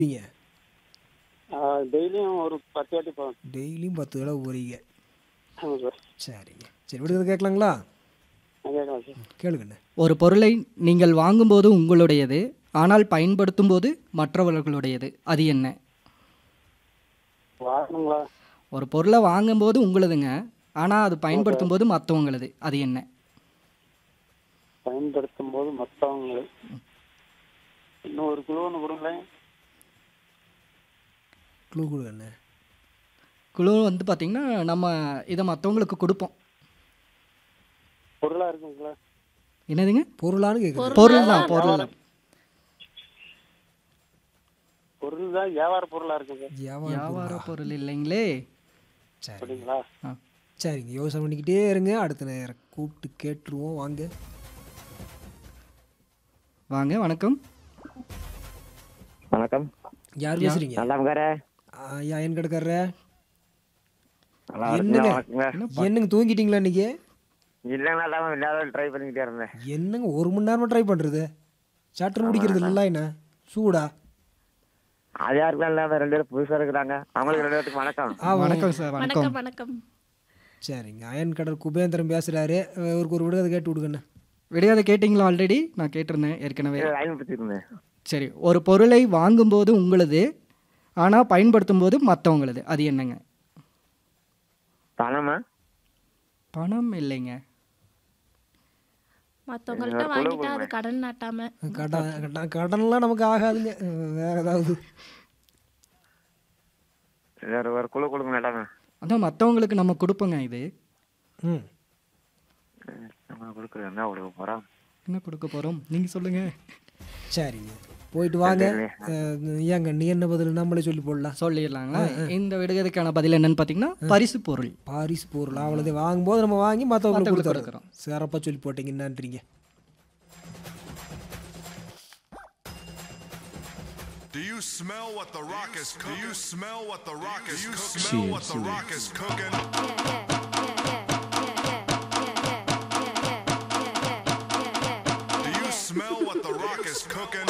நீங்கள் டெய்லியும் ஒரு பத்து வாட்டி போவேன் டெய்லியும் பத்து தடவை போகிறீங்க ஆமாம் சார் சரிங்க சரி விடுதலை கேட்கலாங்களா நான் கேட்கலாம் சார் கேளுங்கண்ணே ஒரு பொருளை நீங்கள் வாங்கும்போது உங்களுடையது ஆனால் பயன்படுத்தும் போது மற்றவர்களுடையது அது என்ன வாங்கணுங்களா ஒரு பொருளை வாங்கும்போது உங்களுதுங்க ஆனால் அது பயன்படுத்தும் போது மற்றவங்களது அது என்ன பயன்படுத்தும் போது மற்றவங்களை இன்னும் ஒரு குழு ஒன்று கொடுங்களேன் க்ளூ கொடுங்கண்ணே குழு வந்து பார்த்திங்கன்னா நம்ம இதை மற்றவங்களுக்கு கொடுப்போம் பொருளாக இருக்குங்களா என்னதுங்க பொருளான்னு கேட்குறேன் பொருள் தான் பொருள் தான் பொருள் தான் வியாபார பொருளாக இருக்குங்க வியாபாரம் வியாபார பொருள் இல்லைங்களே சரி அப்படிங்களா ஆ சரிங்க யோசனை பண்ணிக்கிட்டே இருங்க அடுத்த நேரம் கூப்பிட்டு கேட்டுருவோம் வாங்க வாங்க வணக்கம் வணக்கம் யார் பேசுறீங்க நல்லா இருக்காரு ஐயா என் கிடக்கார நல்லா என்னங்க? இருக்குங்க வணக்கங்க என்னங்க தூங்கிட்டீங்களா இன்னைக்கு இல்லைங்க நல்லா இல்லாத ட்ரை பண்ணிக்கிட்டே இருந்தேன் என்னங்க ஒரு மணி நேரமா ட்ரை பண்ணுறது சட்டர் முடிக்கிறது இல்லைல்ல என்ன சூடா அது யாருக்கும் இல்லாத ரெண்டு பேரும் புதுசாக இருக்கிறாங்க அவங்களுக்கு ரெண்டு பேருக்கு வணக்கம் ஆ வணக்கம் சார் வணக்கம் வணக்கம் வணக்கம் சரிங்க அயன் கடல் குபேந்திரன் பேசுகிறாரு அவருக்கு ஒரு விடுதலை கேட்டு விடுங்கண்ணே விடையாத கேட்டிங்களா ஆல்ரெடி நான் கேட்டிருந்தேன் ஏற்கனவே லைன் பிடிச்சிருந்தேன் சரி ஒரு பொருளை வாங்கும்போது உங்களுது ஆனால் பயன்படுத்தும் போது மற்றவங்களது அது என்னங்க பணமா பணம் இல்லைங்க மற்றவங்கள்ட்ட வாங்கிட்டா அது கடன் நாட்டாம கடன் கடன் கடன்லாம் நமக்கு ஆகாதுங்க வேற ஏதாவது வேற ஒரு குழு கொடுங்க நல்லாங்க அதான் மற்றவங்களுக்கு நம்ம கொடுப்போங்க இது ம் நம்ம கொடுக்குறது என்ன கொடுக்க போகிறோம் என்ன கொடுக்க போகிறோம் நீங்கள் சொல்லுங்கள் சரிங்க போயிட்டு வாங்க அஹ், ஏங்க நீ என்ன பதில் நம்மளே சொல்லி போடலாம் சொல்லிடலாங்களா இந்த விடுகதைக்கான பதில் என்னன்னு பார்த்தீங்கன்னா பரிசு பொருள் பாரிஸ் பொருள் அவ்வளோதான் வாங்கும்போது நம்ம வாங்கி மற்றவங்களுக்கு மத்தவங்களுக்கு கொடுத்துறோம் சிறப்பாக சொல்லி போட்டீங்க நன்றிங்க Do you smell what the rock is cooking? Do you smell what the rock is cooking? Do you smell what the rock is cooking? Do you smell what the rock is cooking?